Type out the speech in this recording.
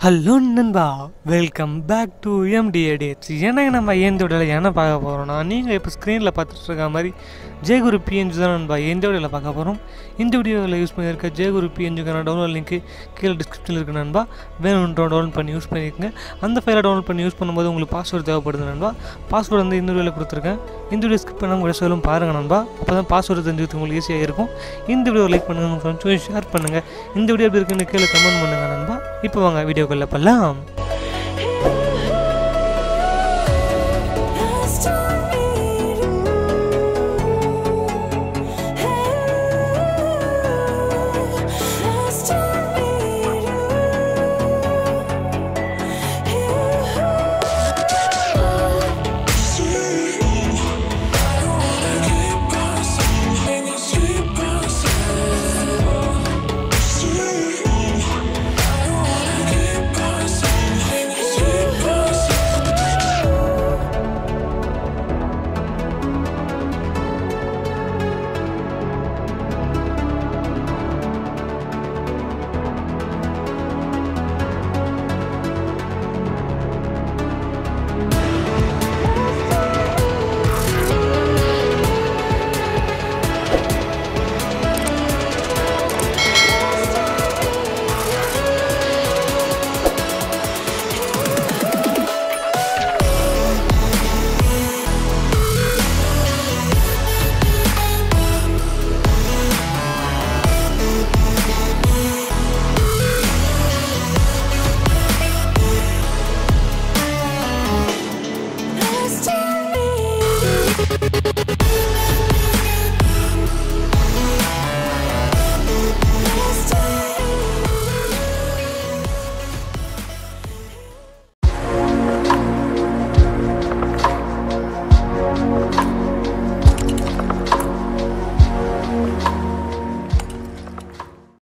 hello நண்பா welcome back to எம்டிஏடிஎச் என்னங்க நம்ம எந்த வீடியோவில் என்ன பார்க்க போகிறோம்னா நீங்கள் இப்போ ஸ்க்ரீனில் பார்த்துட்டு இருக்க மாதிரி ஜெயகுரு பிஎன்ஜி தான் நண்பா எந்த வீடியோவில் பார்க்க போகிறோம் இந்த வீடியோவில் யூஸ் பண்ணியிருக்க ஜெயகுரு பிஎன்ஜிக்கான டவுன்லோட் லிங்க்கு கீழே டிஸ்கிரிப்ஷனில் இருக்கு நண்பா வேணுன்ற டவுன்லோட் பண்ணி யூஸ் பண்ணிக்கோங்க அந்த ஃபைலை டவுன்லோட் பண்ணி யூஸ் பண்ணும்போது உங்களுக்கு பாஸ்வேர்டு தேவைப்படுது நண்பா பாஸ்வேர்டு வந்து இந்த வீடியோவில் கொடுத்துருக்கேன் இந்த வீடியோ ஸ்கிப் பண்ணாமல் கூட சொல்லும் பாருங்கள் நண்பா அப்போ தான் பாஸ்வேர்டு தெரிஞ்சுக்கிறது உங்களுக்கு ஈஸியாக இருக்கும் இந்த வீடியோ லைக் பண்ணுங்கள் ஃப்ரெண்ட்ஸ் ஷேர் பண்ணுங்கள் இந்த வீடியோ எப்படி இருக்குன்னு கீழே கமெண்ட் பண்ணுங்கள் நண்பா இப்போ வாங்க வீடியோக்குள்ளே போகலாம்